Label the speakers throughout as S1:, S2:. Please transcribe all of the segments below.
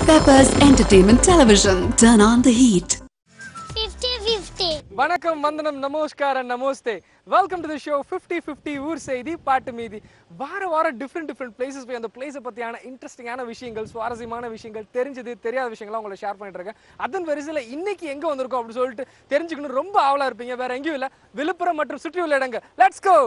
S1: Peppers Entertainment Television. Turn on the heat.
S2: 50-50.
S3: வணக்கம் வந்தனம் நமஸ்காரம் நமஸ்தே வெல்கம் டு தி ஷோ 50 50 ஊர் செய்தி பாட்டு மீதி வார வாரம் டிஃப்ரெண்ட் டிஃப்ரெண்ட் பிளேசஸ் போய் அந்த பிளேஸை பற்றியான இன்ட்ரெஸ்டிங்கான விஷயங்கள் சுவாரஸ்யமான விஷயங்கள் தெரிஞ்சது தெரியாத விஷயங்கள்லாம் உங்களை ஷேர் பண்ணிட்டு இருக்கேன் அதன் வரிசையில் இன்னைக்கு எங்கே வந்திருக்கோம் அப்படின்னு சொல்லிட்டு தெரிஞ்சுக்கணும் ரொம்ப ஆவலாக இருப்பீங்க வேற எங்கேயும் இல்லை விழுப்புரம் மற்றும் சுற்றியுள்ள இடங்கள் let's go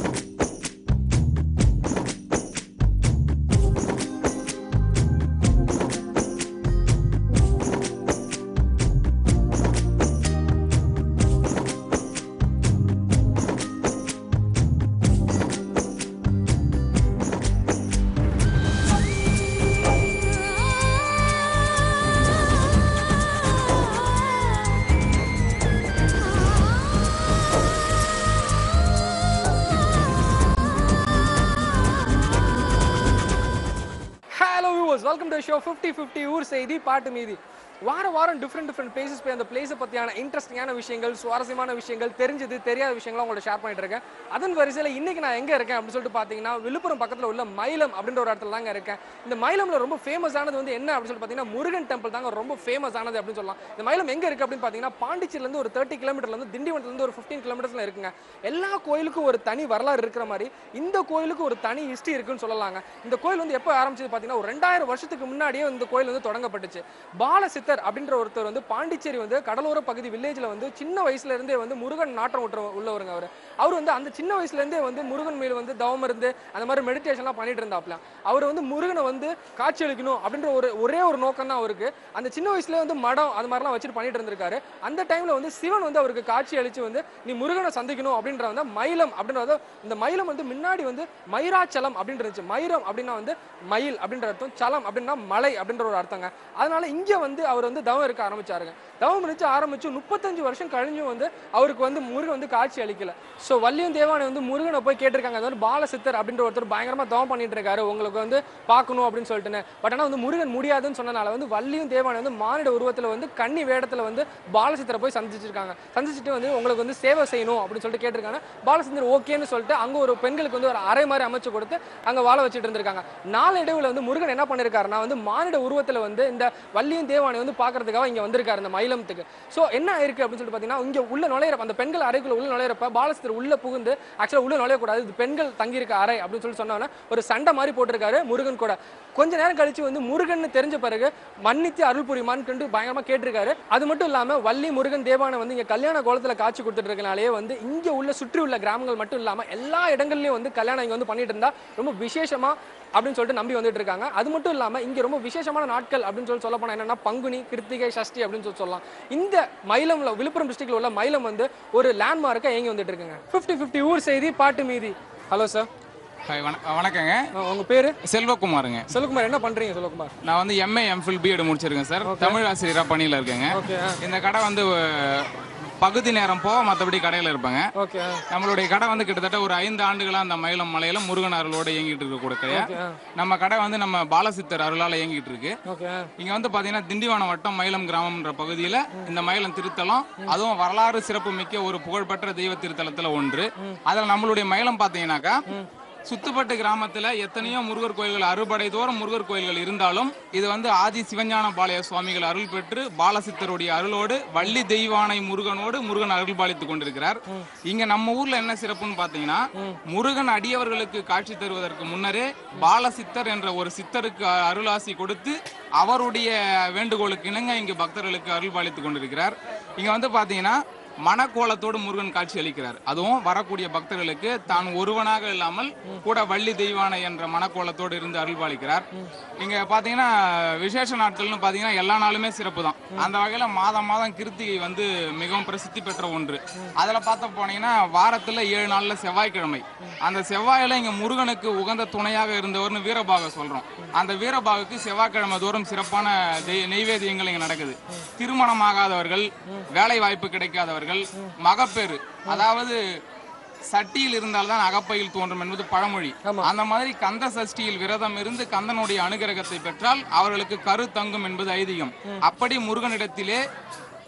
S3: hello viewers welcome to show 50 50 ஊர் செய்தி பாட்டு மீதி வார வாரம் டிஃப்ரெண்ட் டிஃப்ரெண்ட் பிளேசஸ் போய் அந்த பிளேஸை பற்றியான இன்ட்ரெஸ்டிங்கான விஷயங்கள் சுவாரஸ்யமான விஷயங்கள் தெரிஞ்சது தெரியாத விஷயங்கள்லாம் உங்களை ஷேர் பண்ணிட்டு இருக்கேன் அதன் வரிசையில் இன்னைக்கு நான் எங்கே இருக்கேன் அப்படின்னு சொல்லிட்டு பார்த்தீங்கன்னா விழுப்புரம் பக்கத்தில் உள்ள மயிலம் அப்படின்ற ஒரு இடத்துல தாங்க இருக்கேன் இந்த மயிலம்ல ரொம்ப ஃபேமஸ் ஆனது வந்து என்ன அப்படின்னு சொல்லி பார்த்தீங்கன்னா முருகன் டெம்பிள் தாங்க ரொம்ப ஃபேமஸ் ஆனது அப்படின்னு சொல்லலாம் இந்த மயிலம் எங்கே இருக்குது அப்படின்னு பார்த்தீங்கன்னா பாண்டிச்சேரிலேருந்து ஒரு தேர்ட்டி கிலோமீட்டர்லேருந்து திண்டிவனத்துலேருந்து ஒரு ஃபிஃப்டீன் கிலோமீட்டர்ஸ்ல இருக்குங்க எல்லா கோயிலுக்கும் ஒரு தனி வரலாறு இருக்கிற மாதிரி இந்த கோயிலுக்கு ஒரு தனி ஹிஸ்ட்ரி இருக்குன்னு சொல்லலாங்க இந்த கோயில் வந்து எப்போ ஆரம்பிச்சது பார்த்தீங்கன்னா ஒரு ரெண்டாயிரம் வருஷத்துக்கு முன்னாடியே இந்த கோயில் வந்து தொடங்கப்பட்டுச்சு பாலசித்தர் அப்படின்ற ஒருத்தர் வந்து பாண்டிச்சேரி வந்து கடலோர பகுதி வில்லேஜில் வந்து சின்ன வயசுல இருந்தே வந்து முருகன் நாட்டம் விட்டுற உள்ளவருங்க அவர் அவர் வந்து அந்த சின்ன வயசுல இருந்தே வந்து முருகன் மேல் வந்து தவம் இருந்து அந்த மாதிரி மெடிடேஷன்லாம் பண்ணிட்டு இருந்தாப்ல அவர் வந்து முருகனை வந்து காட்சி அளிக்கணும் அப்படின்ற ஒரு ஒரே ஒரு நோக்கம் தான் அவருக்கு அந்த சின்ன வயசுல வந்து மடம் அது மாதிரிலாம் வச்சுட்டு பண்ணிட்டு இருந்திருக்காரு அந்த டைம்ல வந்து சிவன் வந்து அவருக்கு காட்சி அளிச்சு வந்து நீ முருகனை சந்திக்கணும் அப்படின்ற வந்து மயிலம் அப்படின்றத இந்த மயிலம் வந்து முன்னாடி வந்து மயிராச்சலம் அப்படின்னு இருந்துச்சு மயிரம் அப்படின்னா வந்து மயில் அப்படின்ற அர்த்தம் சலம் அப்படின்னா மலை அப்படின்ற ஒரு அர்த்தங்க அதனால இங்க வந்து அவர் வந்து தவம் இருக்க ஆரம்பிச்சாருங்க தவம் இருந்துச்சு ஆரம்பிச்சு முப்பத்தஞ்சு வருஷம் கழிஞ்சும் வந்து அவருக்கு வந்து முருகன் வந்து காட்சி அளிக்கல ஸோ வள்ளியும் தேவானை வந்து முருகனை போய் கேட்டிருக்காங்க அது வந்து பாலசித்தர் அப்படின்ற ஒருத்தர் பயங்கரமா தவம் பண்ணிட்டு இருக்காரு உங்களுக்கு வந்து பார்க்கணும் அப்படின்னு சொல்லிட்டுன்னு பட் ஆனால் வந்து முருகன் முடியாதுன்னு சொன்னனால வந்து வள்ளியும் தேவானை வந்து மானிட உருவத்தில் வந்து கன்னி வேடத்தில் வந்து பாலசித்தரை போய் சந்திச்சிருக்காங்க சந்திச்சுட்டு வந்து உங்களுக்கு வந்து சேவை செய்யணும் அப்படின்னு சொல்லிட்டு கேட்டிருக்காங்க பாலசித்தர் ஓகேன்னு சொல்லிட்டு அங்கே ஒரு பெண்களுக்கு வந்து ஒரு அறை மாதிரி அமைச்சு கொடுத்து அங்கே வாழ வச்சுட்டு இருந்திருக்காங்க நாளடைவில் வந்து முருகன் என்ன பண்ணியிருக்காருன்னா வந்து மானிட உருவத்தில் வந்து இந்த வள்ளியும் தேவானை வந்து பார்க்கறதுக்காக இங்கே வந்திருக்காரு இந்த மயிலத்துக்கு ஸோ என்ன ஆயிருக்கு அப்படின்னு சொல்லிட்டு பார்த்தீங்கன்னா இங்கே உள்ள நுழையிறப்ப அந்த பெண்கள் அறைக்குள்ள உள்ள நுழையிறப்ப பாலசித்தர் உள்ள புகுந்து ஆக்சுவலாக உள்ள நுழையக்கூடாது இது பெண்கள் தங்கியிருக்க அறை அப்படின்னு சொல்லி சொன்னோன்னே ஒரு சண்டை மாதிரி போட்டிருக்காரு முருகன் கூட கொஞ்ச நேரம் கழிச்சு வந்து முருகன் தெரிஞ்ச பிறகு மன்னித்து அருள் புரியுமான்னு கண்டு பயங்கரமா கேட்டிருக்காரு அது மட்டும் இல்லாம வள்ளி முருகன் தேவானை வந்து இங்க கல்யாண கோலத்துல காட்சி கொடுத்துட்டு இருக்கனாலே வந்து இங்க உள்ள சுற்றி உள்ள கிராமங்கள் மட்டும் இல்லாம எல்லா இடங்கள்லயும் வந்து கல்யாணம் இங்க வந்து பண்ணிட்டு இருந்தா ரொம்ப விசேஷமா அப்படின்னு சொல்லிட்டு நம்பி வந்துட்டு இருக்காங்க அது மட்டும் இல்லாம இங்க ரொம்ப விசேஷமான நாட்கள் அப்படின்னு சொல்லி சொல்ல போனா என்னன்னா பங்குனி கிருத்திகை சஷ்டி அப்படின்னு சொல்லி சொல்லலாம் இந்த மயிலம்ல விழுப்புரம் டிஸ்ட்ரிக்ட்ல உள்ள மயிலம் வந்து ஒரு லேண்ட்மார்க்கா இயங்கி வந்துட்டு இருக்குங்க 50 50 ஊர் செய்தி பாட்டு மீதி ஹலோ சார்
S4: ஹாய் வண வணக்கங்க
S3: உங்க பேரு
S4: செல்வகுமாருங்க
S3: செல்வகுமார் என்ன பண்றீங்க செல்வகுமார்
S4: நான் வந்து எம்ஏ எம்ஃபில் பிஎட் முடிச்சிருக்கேன் சார் தமிழ் ஆசிரியராக பணியில் இருக்கேங்க
S3: ஓகே
S4: இந்த கடை வந்து அஹ், பகுதி நேரம் போக மற்றபடி கடையில் இருப்பேங்க
S3: ஓகே
S4: நம்மளுடைய கடை வந்து கிட்டத்தட்ட ஒரு ஐந்து ஆண்டுகளாக அந்த மயிலம் மலையில முருகன் அருளோட இயங்கிட்டு இருக்கக்கூடிய கடையா
S3: ஓகே
S4: நம்ம கடை வந்து நம்ம பாலசித்தர் அருளால் இயங்கிட்டு இருக்கு
S3: ஓகே
S4: இங்க வந்து பாத்தீங்கன்னா திண்டிவனம் வட்டம் மயிலம் கிராமம்ன்ற பகுதியில இந்த மயிலம் திருத்தலம் அதுவும் வரலாறு சிறப்பு மிக்க ஒரு புகழ்பெற்ற தெய்வ திருத்தலத்துல ஒன்று அதுல நம்மளுடைய மயிலம் பாத்தீங்கன்னாக்கா சுத்துப்பட்டு கிராமத்துல எத்தனையோ முருகர் கோயில்கள் அறுபடை தோறும் முருகர் கோயில்கள் இருந்தாலும் இது வந்து ஆதி சிவஞான பாளைய சுவாமிகள் அருள் பெற்று பாலசித்தருடைய அருளோடு வள்ளி தெய்வானை முருகனோடு முருகன் அருள் பாலித்துக் கொண்டிருக்கிறார் இங்க நம்ம ஊர்ல என்ன சிறப்புன்னு பாத்தீங்கன்னா முருகன் அடியவர்களுக்கு காட்சி தருவதற்கு முன்னரே பாலசித்தர் என்ற ஒரு சித்தருக்கு அ- அருளாசி கொடுத்து அவருடைய வேண்டுகோளுக்கு இணங்க இங்கு பக்தர்களுக்கு அருள் பாலித்துக் கொண்டிருக்கிறார் இங்க வந்து பாத்தீங்கன்னா மனக்கோலத்தோடு முருகன் காட்சி அளிக்கிறார் அதுவும் வரக்கூடிய பக்தர்களுக்கு தான் ஒருவனாக இல்லாமல் கூட வள்ளி தெய்வானை என்ற மனக்கோலத்தோடு இருந்து அருள் பாலிக்கிறார் இங்க பாத்தீங்கன்னா விசேஷ நாட்கள்னு பாத்தீங்கன்னா எல்லா நாளுமே சிறப்பு தான் அந்த வகையில மாதம் மாதம் கிருத்திகை வந்து மிகவும் பிரசித்தி பெற்ற ஒன்று அதுல பார்த்த போனீங்கன்னா வாரத்துல ஏழு நாள்ல செவ்வாய்க்கிழமை அந்த செவ்வாயில இங்க முருகனுக்கு உகந்த துணையாக இருந்தவர்னு வீரபாக சொல்றோம் அந்த வீரபாகுக்கு செவ்வாய்க்கிழமை தோறும் சிறப்பான தெய்- நெய்வேத்தியங்கள் இங்க நடக்குது திருமணமாகாதவர்கள் வேலை வாய்ப்பு கிடைக்காதவர்கள் மகப்பேறு அதாவது சட்டியில் இருந்தால்தான் அகப்பையில் தோன்றும் என்பது பழமொழி அந்த மாதிரி கந்த சஷ்டியில் விரதம் இருந்து கந்தனுடைய அனுகிரகத்தை பெற்றால் அவர்களுக்கு கரு தங்கும் என்பது ஐதீகம் அப்படி முருகனிடத்திலே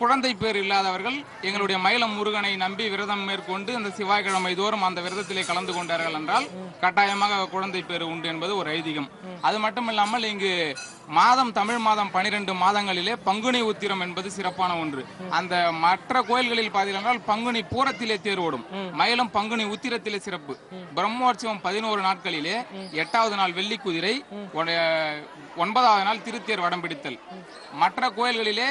S4: குழந்தை பேர் இல்லாதவர்கள் எங்களுடைய மயிலம் முருகனை நம்பி விரதம் மேற்கொண்டு அந்த செவ்வாய்க்கிழமை தோறும் அந்த விரதத்திலே கலந்து கொண்டார்கள் என்றால் கட்டாயமாக குழந்தை பேர் உண்டு என்பது ஒரு ஐதீகம் அது மட்டும் இல்லாமல் இங்கு மாதம் தமிழ் மாதம் பனிரெண்டு மாதங்களிலே பங்குனி உத்திரம் என்பது சிறப்பான ஒன்று அந்த மற்ற கோயில்களில் பார்த்தீங்கன்னா பங்குனி பூரத்திலே தேர் ஓடும் மயிலம் பங்குனி உத்திரத்திலே சிறப்பு பிரம்மோற்சவம் பதினோரு நாட்களிலே எட்டாவது நாள் வெள்ளி குதிரை ஒட- ஒன்பதாவது நாள் திருத்தேர் வடம் பிடித்தல் மற்ற கோயில்களிலே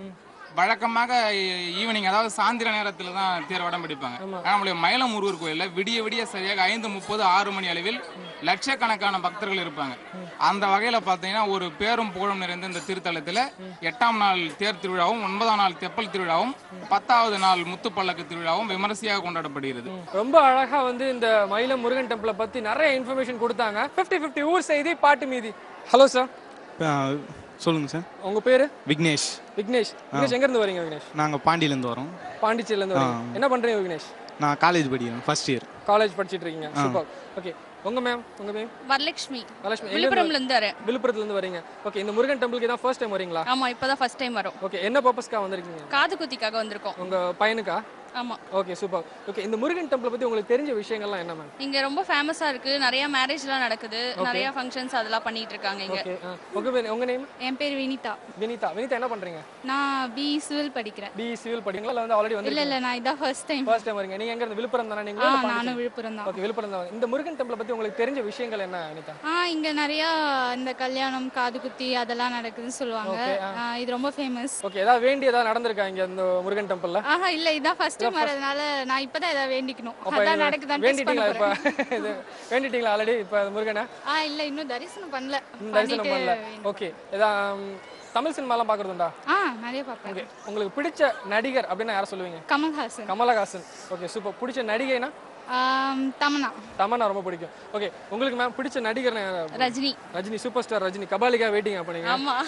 S4: வழக்கமாக ஈவினிங் அதாவது சாயந்திர நேரத்துல தான் தேர் வடம் பிடிப்பாங்க ஆனா நம்மளுடைய மயிலம் முருகர் கோயில்ல விடிய விடிய சரியாக ஐந்து முப்பது ஆறு மணி அளவில் லட்சக்கணக்கான பக்தர்கள் இருப்பாங்க அந்த வகையில பாத்தீங்கன்னா ஒரு பேரும் புகழும் நிறைந்த இந்த திருத்தலத்துல எட்டாம் நாள் தேர் திருவிழாவும் ஒன்பதாம் நாள் தெப்பல் திருவிழாவும் பத்தாவது நாள் முத்துப்பல்லக்கு திருவிழாவும் விமரிசையாக கொண்டாடப்படுகிறது
S3: ரொம்ப அழகா வந்து இந்த மயிலம் முருகன் டெம்பிளை பத்தி நிறைய இன்ஃபர்மேஷன் கொடுத்தாங்க 50 50 ஊர் செய்தி பாட்டு மீதி ஹலோ சார்
S5: ஆ, சொல்லுங்க சார்
S3: உங்க பேரு
S5: விக்னேஷ்
S3: விக்னேஷ் விக்னேஷ் எங்க இருந்து வரீங்க விக்னேஷ்
S5: நாங்கள் பாண்டியிலேருந்து வரோம்
S3: பாண்டிச்சேரில இருந்து வரீங்க என்ன பண்றீங்க விக்னேஷ்
S5: நான் காலேஜ் படிக்கிறேன் ஃபர்ஸ்ட் இயர்
S3: காலேஜ் படிச்சிட்டு இருக்கீங்க சூப்பர் ஓகே உங்க மேம் உங்க மேம்
S6: வரலட்சுமி
S3: வரலட்சுமி எங்க
S6: விழுப்புரம்ல இருந்து வரேன்
S3: விழுப்புரத்துல இருந்து வரீங்க ஓகே இந்த முருகன் டெம்பிளுக்கு தான் ஃபர்ஸ்ட் டைம் வரீங்களா
S6: ஆமா இப்பதான் ஃபர்ஸ்ட் டைம் வரோம்
S3: ஓகே என்ன பர்பஸ்க்காக வந்திருக்கீங்க
S6: காது குத்திக்காக வந்திருக்கோம்
S3: உங்க பையனுக்கா
S6: ஆமா
S3: ஓகே சூப்பர் ஓகே இந்த முருகன் டெம்பிளை பத்தி உங்களுக்கு தெரிஞ்ச விஷயங்கள்லாம் என்ன மேம்
S6: இங்க ரொம்ப ஃபேமஸா இருக்கு நிறைய மேரேஜ்லாம் நடக்குது நிறைய ஃபங்க்ஷன்ஸ் அதெல்லாம் பண்ணிட்டு இருக்காங்க இங்க
S3: ஓகே உங்க பேர் உங்க நேம்
S7: என் பேர் வினிதா
S3: வினிதா வினிதா என்ன பண்றீங்க
S7: நான் பி சிவில் படிக்கிறேன்
S3: பி சிவில் படிங்களா இல்ல வந்து ஆல்ரெடி
S7: இல்ல
S3: வந்து
S7: இல்ல நான் இதான் ஃபர்ஸ்ட் டைம்
S3: ஃபர்ஸ்ட் டைம் வரீங்க நீங்க எங்க இருந்து விழுப்புரம் தானே நீங்க
S7: ஆ நானும் விழுப்புரம் தான்
S3: ஓகே விழுப்புரம் தான் இந்த முருகன் டெம்பிளை பத்தி உங்களுக்கு தெரிஞ்ச விஷயங்கள் என்ன வினிதா
S7: ஆ இங்க நிறைய இந்த கல்யாணம் காது குத்தி அதெல்லாம் நடக்குதுன்னு சொல்லுவாங்க
S3: Okay,
S7: ஆ, இது ரொம்ப ஃபேமஸ்
S3: ஓகே ஏதாவது வேண்டி ஏதாவது நடந்திருக்கா இங்க இந்த முருகன் டெம்பிள்ல
S7: ஆஹா இல்ல இதான் ஃபர்ஸ்ட் டைம் வரதுனால நான் இப்பதான் ஏதாவது வேண்டிக்கணும்
S3: அப்ப
S7: அதான்
S3: இது
S7: நடக்குதான்னு டெஸ்ட்
S3: வேண்டிட்டீங்களா
S7: பண்ண
S3: இப்ப
S7: போறேன்
S3: இது வேண்டிட்டீங்களா ஆல்ரெடி இப்ப முருகனை
S7: ஆ இல்ல இன்னும் தரிசனம் பண்ணல
S3: இன்னும் தரிசனம் பண்ணல
S7: பண்ணிட்டு
S3: ஓகே ஏதாவது தமிழ் சினிமாலாம் பாக்குறதுண்டா
S7: ஆ நிறைய பார்ப்பேன்
S3: ஓகே உங்களுக்கு பிடிச்ச நடிகர் அப்படின்னா யாரை சொல்லுவீங்க
S7: கமல்ஹாசன்
S3: கமலஹாசன் ஓகே சூப்பர் பிடிச்ச நடிகைனா
S7: ஆம், தமன்னா
S3: தமன்னா ரொம்ப பிடிக்கும் ஓகே உங்களுக்கு மேம் பிடிச்ச நடிகர்னா யாரு?
S6: ரஜினி
S3: ரஜினி சூப்பர் ஸ்டார் ரஜினி கபாலிகா வெயிட்டிங் அப்ப நீங்க
S6: ஆமா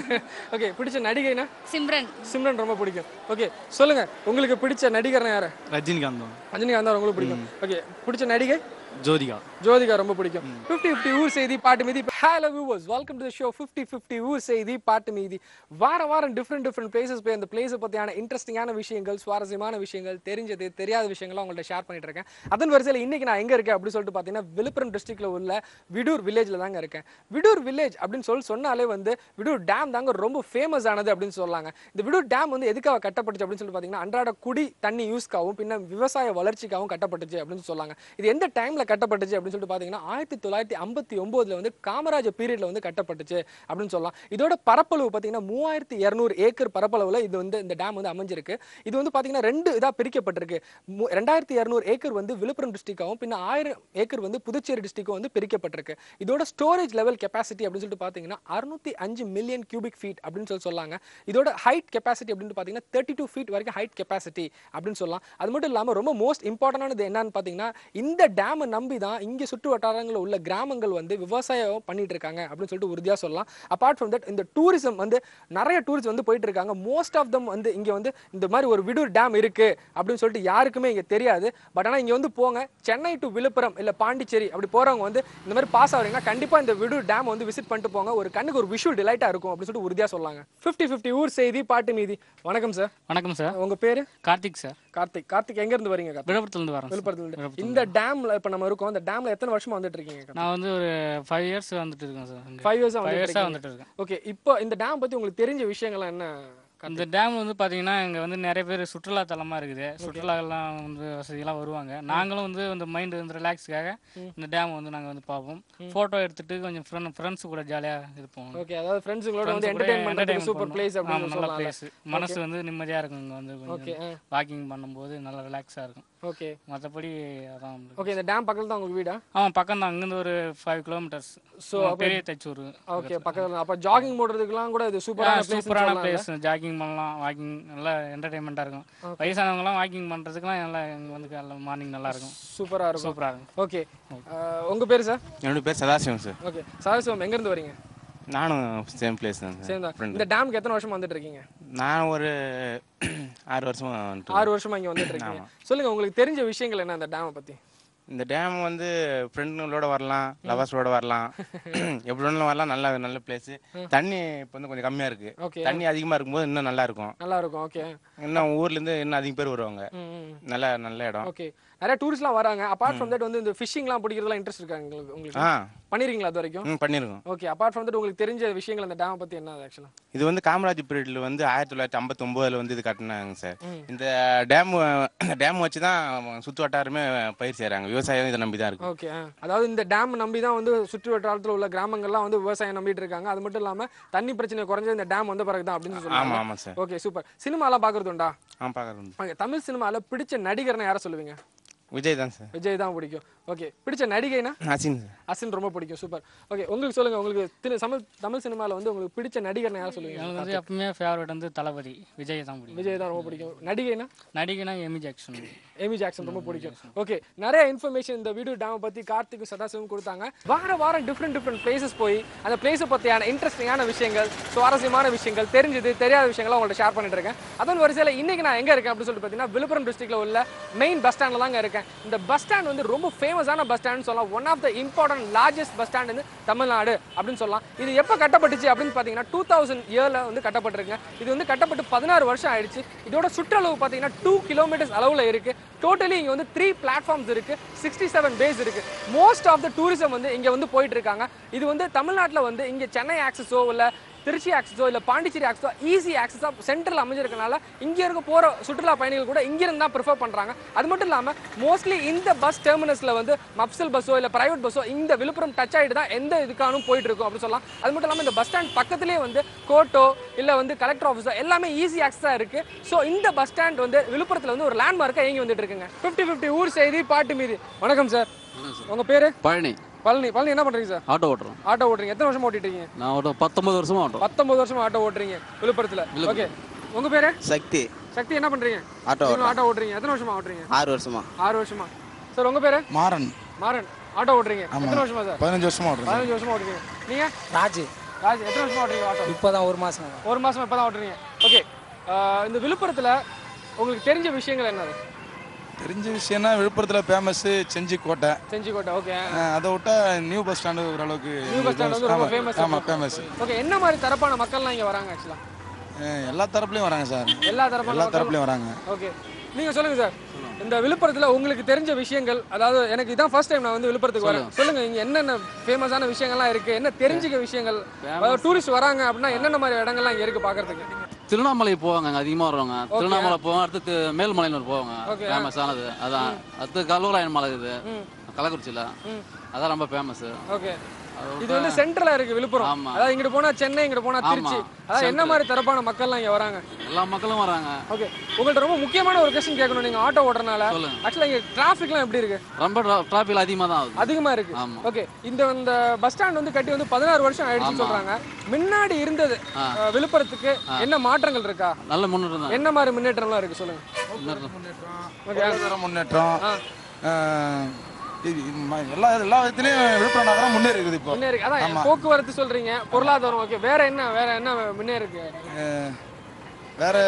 S3: ஓகே பிடிச்ச நடிகைனா
S6: சிம்ரன்
S3: சிம்ரன் ரொம்ப பிடிக்கும் ஓகே சொல்லுங்க உங்களுக்கு பிடிச்ச நடிகர்னா யாரு
S5: ரஜினிகாந்த் தான்
S3: ரஜினிகாந்த் தான் உங்களுக்கு பிடிக்கும் ஓகே பிடிச்ச நடிகை
S5: ஜோதிகா
S3: ஜோதிகா ரொம்ப பிடிக்கும் 50 50 ஊர் செய்தி பாட்டு மீதி hello viewers welcome to show 50 50 ஊர் செய்தி பாட்டு மீதி வார வாரம் டிஃப்ரெண்ட் டிஃப்ரெண்ட் பிளேசஸ் போய் அந்த பிளேஸை பற்றியான இன்ட்ரெஸ்டிங்கான விஷயங்கள் சுவாரஸ்யமான விஷயங்கள் தெரிஞ்சது தெரியாத விஷயங்கள்லாம் உங்கள்ட்ட ஷேர் பண்ணிட்டு இருக்கேன் அதன் வரிசையில் இன்னைக்கு நான் எங்க இருக்கேன் அப்படின்னு சொல்லிட்டு பார்த்தீங்கன்னா விழுப்புரம் டிஸ்ட்ரிக்ட்ல உள்ள விடூர் வில்லேஜ்ல தாங்க இருக்கேன் விடூர் வில்லேஜ் அப்படின்னு சொல்லி சொன்னாலே வந்து விடூர் டேம் தாங்க ரொம்ப ஃபேமஸ் ஆனது அப்படின்னு சொல்லலாங்க இந்த விடூர் டேம் வந்து எதுக்காக கட்டப்பட்டுச்சு அப்படின்னு சொல்லி பார்த்தீங்கன்னா அன்றாட குடி தண்ணி யூஸ்க்காகவும் பின்ன விவசாய வளர்ச்சிக்காகவும் கட்டப்பட்டுச்சு அப்படின்னு சொல்லாங்க இது எந்த டைம்ல கட்டப்பட்டுச்சு அப்படின்னு சொல்லிட்டு பார்த்தீங்கன்னா ஆயிரத்தி தொள்ளாயிரத்தி ஐம்பத்தி ஒன்பதுல வந்து காமராஜர் பீரியட்ல வந்து கட்டப்பட்டுச்சு அப்படின்னு சொல்லலாம் இதோட பரப்பளவு பார்த்தீங்கன்னா மூவாயிரத்தி இரநூறு ஏக்கர் பரப்பளவுல இது வந்து இந்த டேம் வந்து அமைஞ்சிருக்கு இது வந்து பார்த்தீங்கன்னா ரெண்டு இதா பிரிக்கப்பட்டிருக்கு மு- ரெண்டாயிரத்தி இரநூறு ஏக்கர் வந்து விழுப்புரம் டிஸ்ட்ரிக்டாகவும் பின்ன ஆயிரம் ஏக்கர் வந்து புதுச்சேரி டிஸ்ட்ரிக்டும் வந்து பிரிக்கப்பட்டிருக்கு இதோட ஸ்டோரேஜ் லெவல் கெப்பாசிட்டி அப்படின்னு சொல்லிட்டு பார்த்தீங்கன்னா அறுநூத்தி அஞ்சு மில்லியன் கியூபிக் ஃபீட் அப்படின்னு சொல்லி சொல்லாங்க இதோட ஹைட் கெப்பாசிட்டி அப்படின்னு பார்த்தீங்கன்னா தேர்ட்டி டூ ஃபீட் வரைக்கும் ஹைட் கெப்பாசிட்டி அப்படின்னு சொல்லலாம் அது மட்டும் இல்லாமல் ரொம்ப மோஸ்ட் இம்பார்ட்டன்டானது என்னன்னு பார்த்தீங்கன்னா இந்த டேமை நம்பி தான் இங்கே சுற்று வட்டாரங்களில் உள்ள கிராமங்கள் வந்து விவசாயம் பண்ணிட்டு இருக்காங்க அப்படின்னு சொல்லிட்டு உறுதியாக சொல்லலாம் அப்பார்ட் ஃப்ரம் தட் இந்த டூரிசம் வந்து நிறைய டூரிஸ்ட் வந்து போயிட்டு இருக்காங்க மோஸ்ட் ஆஃப் தம் வந்து இங்கே வந்து இந்த மாதிரி ஒரு விடூர் டேம் இருக்கு அப்படின்னு சொல்லிட்டு யாருக்குமே இங்கே தெரியாது பட் ஆனால் இங்கே வந்து போங்க சென்னை டு விழுப்புரம் இல்லை பாண்டிச்சேரி அப்படி போகிறவங்க வந்து இந்த மாதிரி பாஸ் ஆகுறீங்கன்னா கண்டிப்பாக இந்த விடூர் டேம் வந்து விசிட் பண்ணிட்டு போங்க ஒரு கண்ணுக்கு ஒரு விஷுவல் டிலைட்டாக இருக்கும் அப்படின்னு சொல்லிட்டு உறுதியாக சொல்லாங்க ஃபிஃப்டி ஃபிஃப்டி ஊர் செய்தி பாட்டு மீதி வணக்கம் சார்
S8: வணக்கம் சார்
S3: உங்கள் பேர்
S8: கார்த்திக் சார்
S3: கார்த்திக் கார்த்திக் எங்கேருந்து வரீங்க கார்த்திக்
S8: விழுப்புரத்துலேருந்து வரேன் சார்.
S3: விழுப்புரத்துல இருந்து.
S8: விழுப்புரத்துல
S3: இந்த டேம்ல இப்ப நம்ம இருக்கோம் இந்த டேம்ல எத்தனை வருஷமா வந்துட்டு இருக்கீங்க கார்த்திக்?
S8: நான் வந்து ஒரு ஃபைவ் இயர்ஸ் வந்துட்டு இருக்கேன் சார் இங்க.
S3: ஃபைவ் இயர்ஸா
S8: ஃபைவ்
S3: வந்துட்டு
S8: இயர்ஸாக
S3: இருக்கீங்க
S8: வந்துட்டு இருக்கேன்
S3: ஓகே இப்போ இந்த டேம் பத்தி உங்களுக்கு தெரிஞ்ச விஷயங்கள்லாம் என்ன
S8: இந்த டேம் வந்து பார்த்தீங்கன்னா இங்கே வந்து நிறைய பேர் சுற்றுலா தலமாக இருக்குது சுற்றுலாலாம் வந்து வசதியெல்லாம் வருவாங்க நாங்களும் வந்து இந்த மைண்ட் வந்து ரிலாக்ஸ்க்காக இந்த டேம் வந்து நாங்கள் வந்து பார்ப்போம் ஃபோட்டோ எடுத்துட்டு கொஞ்சம் ஃப்ரெண்ட் ஃப்ரெண்ட்ஸ் கூட ஜாலியாக இருப்போம்
S3: ஓகே அதாவது ஃப்ரெண்ட்ஸுங்களோட வந்து
S8: Friends கூட
S3: என்டர்டெயின் பண்றதுக்கு
S8: entertainment
S3: சூப்பர்
S8: பண்ணுவோம்.
S3: பிளேஸ்
S8: ஆமா,
S3: அப்படின்னு
S8: நல்ல
S3: சொல்லலாம்
S8: பிளேஸ் மனசு வந்து நிம்மதியாக இருக்கும் இங்கே வந்து
S3: ஓகே
S8: கொஞ்சம் வாக்கிங் பண்ணும்போது நல்லா ரிலாக்ஸாக இருக்கும்
S3: ஓகே
S8: மற்றபடி அதான் நம்மளுக்கு.
S3: ஓகே இந்த டேம் பக்கத்துல தான் உங்களுக்கு வீடா
S8: ஆமாம் பக்கம் தான் அங்கேருந்து ஒரு ஃபைவ் கிலோமீட்டர்ஸ்
S3: So,
S8: பெரிய தச்சூர்
S3: ஓகே பக்கத்துல அப்ப ஜாகிங் போடுறதுக்குலாம் கூட இது சூப்பரான பிளேஸ்
S8: சூப்பரான பிளேஸ் ஜாகிங் பண்ணலாம் வாக்கிங் நல்லா என்டர்டைன்மெண்ட்டாக இருக்கும் வயசானவங்கலாம் வாக்கிங் பண்ணுறதுக்குலாம் நல்லா இங்கே வந்து மார்னிங் நல்லா இருக்கும்
S3: சூப்பரா இருக்கும்
S8: சூப்பராக இருக்கும்
S3: ஓகே உங்க பேர் சார்
S9: என்னோட பேர் சதாசிவம் சார்
S3: ஓகே சாரசிவம் எங்க இருந்து வரீங்க
S9: நானும் சேம் பிளேஸ் தான்
S3: சரி
S9: சார் ஃப்ரெண்டு
S3: இந்த டேம்க்கு எத்தனை வருஷமா வந்துட்டு இருக்கீங்க
S9: நான் ஒரு ஆறு வருஷமா வந்துட்டு
S3: ஆறு வருஷமா இங்க வந்துட்டு இருக்கீங்க சொல்லுங்க உங்களுக்கு தெரிஞ்ச விஷயங்கள் என்ன அந்த டேமை பத்தி
S9: இந்த டேம் வந்து ஃப்ரெண்டுங்களோட வரலாம் லவர்ஸோட வரலாம் எப்படி வேணாலும் வரலாம் நல்ல நல்ல பிளேஸ் தண்ணி இப்போ வந்து கொஞ்சம் கம்மியா இருக்கு
S3: Okay.
S9: தண்ணி அதிகமா இருக்கும்போது இன்னும் நல்லா இருக்கும்
S3: நல்லா இருக்கும் ஓகே
S9: இன்னும் ஊர்ல இருந்து இன்னும் அதிக பேர் வருவாங்க
S3: ம் ம்
S9: நல்ல நல்ல இடம்
S3: ஓகே நிறைய டூரிஸ்ட்லாம் வராங்க அப்பார்ட் ஃப்ரம் தட் வந்து இந்த ஃபிஷிங்லாம் பிடிக்கிறதுலாம் இன்ட்ரெஸ்ட் இருக்காங்க உங்களுக்கு உங்களுக்கு
S9: ஆ
S3: பண்ணிருக்கீங்களா அது வரைக்கும்
S9: ம் பண்ணியிருக்கோம்
S3: ஓகே அப்பார்ட் ஃப்ரம் தட் உங்களுக்கு தெரிஞ்ச விஷயங்கள் அந்த டேமை பத்தி என்ன ஆக்சுவலா
S9: இது வந்து காமராஜ் பீரியட்ல வந்து ஆயிரத்தி தொள்ளாயிரத்தி ஐம்பத்தொம்போதுல வந்து இது கட்டினாங்க சார் இந்த டேம் டேம் வச்சு தான் சுற்று வட்டாரமே பயிர் செய்கிறாங்க விவசாயம் இதை நம்பி தான் இருக்கு
S3: ஓகே அதாவது இந்த டேம் நம்பி தான் வந்து சுற்று வட்டாரத்தில் உள்ள கிராமங்கள்லாம் வந்து விவசாயம் நம்பிட்டு இருக்காங்க அது மட்டும் இல்லாம தண்ணி பிரச்சனை குறைஞ்சது இந்த டேம் வந்த பிறகு தான் அப்படின்னு
S9: ஆமா
S3: சொல்லுவாங்க
S9: ஆமா சார்
S3: ஓகே சூப்பர் சினிமாலாம் பார்க்கறது உண்டா
S9: ஆ பார்க்குறது
S3: ஓகே தமிழ் சினிமால பிடிச்ச நடிகர்னா யாரை சொல்லுவீங்க
S9: விஜய் தான் சார்
S3: விஜய் தான் பிடிக்கும் ஓகே பிடிச்ச நடிகைனா
S9: அசின் சார்
S3: அசின் ரொம்ப பிடிக்கும் சூப்பர் ஓகே உங்களுக்கு சொல்லுங்க உங்களுக்கு திரு- தமிழ் தமிழ் சினிமால வந்து உங்களுக்கு பிடிச்ச நடிகர்னா யாரை
S8: எனக்கு
S3: சொல்லுவீங்க
S8: வந்து எப்பவுமே ஃபேவரட் வந்து தளபதி விஜய் தான் பிடிக்கும்
S3: விஜய் தான் ரொம்ப பிடிக்கும் நடிகைனா
S8: நடிகைனா எமி ஜாக்சன்
S3: எமி ஜாக்சன் ரொம்ப பிடிக்கும் ஓகே நிறைய இன்ஃபர்மேஷன் இந்த வீடியோ டேமை பத்தி கார்த்திக்கும் சதாசிவம் கொடுத்தாங்க வார வாரம் டிஃப்ரெண்ட் டிஃப்ரெண்ட் பிளேசஸ் போய் அந்த பிளேஸை பத்தியான இன்ட்ரெஸ்டிங்கான விஷயங்கள் சுவாரஸ்யமான விஷயங்கள் தெரிஞ்சது தெரியாத விஷயங்களை உங்கள்ட்ட ஷேர் பண்ணிட்டு இருக்கேன் அதன் வரிசையில் இன்னைக்கு நான் எங்க இருக்கேன் அப்படின்னு சொல்லிட்டு பார்த்தீங்கன்னா விழுப்புரம் டிஸ்ட்ரிக்ட்ல உள்ள மெயின் பஸ் ஸ்டாண்ட்ல தாங்க இருக்கேன் இந்த பஸ் ஸ்டாண்ட் வந்து ரொம்ப ஃபேமஸான பஸ் ஸ்டாண்ட் சொல்லலாம் one of the important largest bus stand வந்து தமிழ்நாடு அப்படின்னு சொல்லலாம் இது எப்போ கட்டப்பட்டுச்சு அப்படின்னு பார்த்தீங்கன்னா டூ தௌசண்ட் இயரில் வந்து கட்டப்பட்டிருக்குங்க இது வந்து கட்டப்பட்டு பதினாறு வருஷம் ஆயிடுச்சு இதோட சுற்றளவு பார்த்தீங்கன்னா டூ கிலோமீட்டர்ஸ் அளவில் இருக்கு டோட்டலி இங்கே வந்து த்ரீ பிளாட்ஃபார்ம்ஸ் இருக்கு சிக்ஸ்டி செவன் பேஸ் இருக்கு மோஸ்ட் ஆஃப் த டூரிசம் வந்து இங்கே வந்து போயிட்டு இருக்காங்க இது வந்து தமிழ்நாட்டில் வந்து இங்கே சென்னை ஆக்சஸோ இல்லை திருச்சி ஆக்சஸோ இல்லை பாண்டிச்சேரி ஆக்சஸோ ஈஸி ஆக்சஸாக சென்டரில் அமைஞ்சிருக்கனால இங்கே இருக்க போகிற சுற்றுலா பயணிகள் கூட இங்கிருந்து தான் ப்ரிஃபர் பண்ணுறாங்க அது மட்டும் இல்லாமல் மோஸ்ட்லி இந்த பஸ் டெர்மினஸில் வந்து மப்சல் பஸ்ஸோ இல்லை பிரைவேட் பஸ்ஸோ இந்த விழுப்புரம் டச் ஆகிட்டு தான் எந்த இதுக்கானும் போயிட்டு இருக்கும் அப்படின்னு சொல்லலாம் அது மட்டும் இல்லாமல் இந்த பஸ் ஸ்டாண்ட் பக்கத்துலேயே வந்து கோர்ட்டோ இல்லை வந்து கலெக்டர் ஆஃபீஸோ எல்லாமே ஈஸி ஆக்சஸாக இருக்குது ஸோ இந்த பஸ் ஸ்டாண்ட் வந்து விழுப்புரத்தில் வந்து ஒரு லேண்ட்மார்க்காக இயங்கி வந்துட்டு இருக்குங்க ஃபிஃப்டி ஃபிஃப்டி ஊர் செய்தி பாட்டு மீதி வணக்கம் சார் உங்கள் பேர்
S10: பழனி
S3: பழனி பழனி என்ன பண்ணுறீங்க சார்
S10: ஆட்டோ ஓட்டுறோம்
S3: ஆட்டோ ஓட்டுறீங்க எத்தனை வருஷமா ஓட்டிட்டு இருக்கீங்க
S10: நான் ஒரு பத்தொன்பது வருஷமா ஆட்டோ
S3: பத்தொன்பது வருஷமா ஆட்டோ ஓட்டுறீங்க விழுப்புரத்துல ஓகே உங்க பேரு
S11: சக்தி
S3: சக்தி என்ன பண்றீங்க
S11: ஆட்டோ
S3: நீங்களும் ஆட்டோ ஓட்டுறீங்க எத்தனை வருஷமா ஓட்டுறீங்க
S11: ஆறு வருஷமா
S3: ஆறு வருஷமா சார் உங்க பேரு
S12: மாறன்
S3: மாறன் ஆட்டோ ஓட்டுறீங்க எத்தனை வருஷமா சார்
S12: பதினஞ்சு வருஷமா ஓடுறேன்
S3: பதினஞ்சு வருஷமா ஓட்டுறீங்க நீங்க
S13: ராஜ்
S3: ராஜ் எத்தனை வருஷமா ஓட்டுறீங்க ஆட்டோ
S13: இப்போதான் ஒரு மாசம்
S3: ஒரு மாசமா இப்பதான் ஓட்டுறீங்க ஓகே இந்த விழுப்புரத்துல உங்களுக்கு தெரிஞ்ச விஷயங்கள் என்னது
S12: தெரிஞ்ச விஷயம்னா விழுப்புரத்தில் ஃபேமஸ் செஞ்சி கோட்டை
S3: செஞ்சிக்கோட்டை ஓகே
S12: அஹ் அதை விட்டா நியூ பஸ் ஸ்டாண்டு ஓரளவுக்கு
S3: நியூ பஸ் ஸ்டாண்ட் வந்து ரொம்ப
S12: ஆமா,
S3: ஃபேமஸ்
S12: ஆமா ஃபேமஸ்
S3: ஓகே என்ன மாதிரி தரப்பான மக்கள்லாம் இங்க வராங்க ஆக்சுவலா
S12: எல்லா தரப்புலையும் வராங்க சார்
S3: எல்லா தரப்பான
S12: எல்லா
S3: மக்களும்
S12: தரப்புலையும் வராங்க
S3: ஓகே நீங்க சொல்லுங்க சார் இந்த விழுப்புரத்துல உங்களுக்கு தெரிஞ்ச விஷயங்கள் அதாவது எனக்கு இதான் ஃபர்ஸ்ட் டைம் நான் வந்து விழுப்புரத்துக்கு வரேன் சொல்லுங்க இங்க என்னென்ன ஃபேமஸான விஷயங்கள்லாம் இருக்கு என்ன தெரிஞ்சுக்க விஷயங்கள் டூரிஸ்ட் வராங்க அப்படின்னா என்னென்ன மாதிரி இடங்கள்லாம் இங்க இருக்கு பாக்குறதுக்கு
S10: திருவண்ணாமலை போவாங்க அங்க அதிகமா வருவாங்க திருவண்ணாமலை போவாங்க அடுத்து மேல்மலையனூர் போவாங்க
S3: Okay.
S10: ஃபேமஸானது அதான் அடுத்து கல்வராயன் மலை இது கள்ளக்குறிச்சியில அதான் ரொம்ப ஃபேமஸ்
S3: ஓகே இது வந்து சென்ட்ரலா இருக்கு விழுப்புரம்
S10: ஆமா.
S3: அதாவது இங்கிட்டு போனா சென்னை இங்கிட்டு போனா
S10: ஆமா.
S3: திருச்சி அதாவது என்ன மாதிரி தரப்பான மக்கள்லாம் இங்க வராங்க
S10: எல்லா மக்களும் வராங்க
S3: ஓகே உங்கள்ட்ட ரொம்ப முக்கியமான ஒரு கொஸ்டின் கேட்கணும் நீங்க ஆட்டோ ஓட்டுறனால
S10: சொல்லுங்க.
S3: ஆக்சுவலா இங்க டிராஃபிக்லாம் எப்படி இருக்கு
S10: ரொம்ப டிராபிக் அதிகமா தான் ஆகுது
S3: அதிகமா இருக்கு
S10: ஆமா.
S3: ஓகே இந்த இந்த பஸ் ஸ்டாண்ட் வந்து கட்டி வந்து பதினாறு வருஷம் ஆயிடுச்சுன்னு
S10: ஆமா.
S3: சொல்றாங்க முன்னாடி இருந்தது
S10: ஆ.
S3: அஹ், விழுப்புரத்துக்கு என்ன மாற்றங்கள் இருக்கா
S10: நல்ல முன்னேற்றம் தான்
S3: என்ன மாதிரி முன்னேற்றம்லாம் இருக்கு சொல்லுங்க ஓகே
S12: பொருளாதார முன்னேற்றம்
S3: ஆ.
S12: அஹ் இது ம- எல்லா எல்லா விதத்துலையும் விழுப்புரம் நகரம் முன்னேறி இருக்குது இப்போ
S3: முன்னேறி அதான்
S12: ஆமா.
S3: போக்குவரத்து சொல்றீங்க பொருளாதாரம் ஓகே வேற என்ன வேற என்ன முன்னேறிருக்கு
S12: அஹ் வேற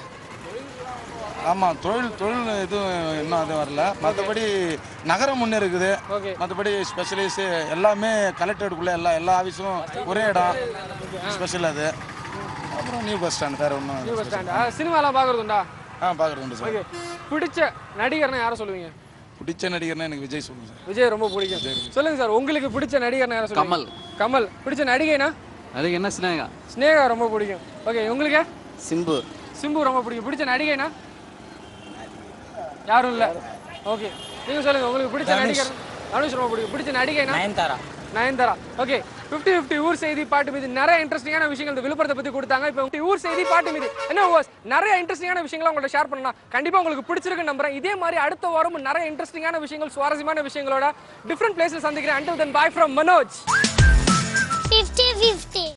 S12: ஆமா தொழில் தொழில் எதுவும் இன்னும் அது வரல மற்றபடி நகரம் முன்னேறுக்குது
S3: ஓகே
S12: மற்றபடி ஸ்பெஷலிஸ்ட் எல்லாமே கலெக்டரேட்டுக்குள்ள எல்லா எல்லா ஆஃபீஸும் ஒரே இடம் ஸ்பெஷல் அது அப்புறம் நியூ பஸ் ஸ்டாண்ட் வேற ஒன்றும்
S3: நியூ பஸ் ஸ்டாண்ட் சினிமாலாம் பாக்குறது உண்டா
S12: ஆ பார்க்குறது உண்டு சார்
S3: ஓகே பிடிச்ச நடிகர்னா யாரை சொல்லுவீங்க
S12: பிடிச்ச நடிகர்னா எனக்கு விஜய் சொல்லுங்க சார்
S3: விஜய் ரொம்ப பிடிக்கும் சொல்லுங்க சார் உங்களுக்கு பிடிச்ச நடிகர்னா யாரை சொல்லுங்க
S10: கமல்.
S3: கமல் பிடிச்ச நடிகைனா
S10: அதுக்கு என்ன சினேகா
S3: ஸ்னேகா ரொம்ப பிடிக்கும் ஓகே உங்களுக்கு
S11: சிம்பு
S3: சிம்பு ரொம்ப பிடிக்கும் பிடிச்ச நடிகைனா யாரும் இல்ல ஓகே நீங்க சொல்லுங்க உங்களுக்கு பிடிச்ச நடிகர் தனுஷ் ரொம்ப பிடிக்கும் பிடிச்ச நடிகைனா
S13: Nayanthara
S3: Nayanthara okay fifty fifty ஊர் செய்தி பாட்டு மீது நிறைய இன்ட்ரெஸ்டிங்கான விஷயங்கள் இந்த விழுப்புரத்தை பத்தி கொடுத்தாங்க இப்போ 50 ஊர் செய்தி பாட்டு மீது என்ன was நிறைய இன்ட்ரெஸ்டிங்கான விஷயங்களை உங்கள்ட்ட ஷேர் பண்ணலாம் கண்டிப்பா உங்களுக்கு பிடிச்சிருக்கு நம்புறேன் இதே மாதிரி அடுத்த வாரமும் நிறைய இன்ட்ரெஸ்டிங்கான விஷயங்கள் சுவாரஸ்யமான விஷயங்களோட டிஃப்ரெண்ட் பிளேஸில் சந்திக்கிறேன் until then bye from Manoj
S2: 50 50.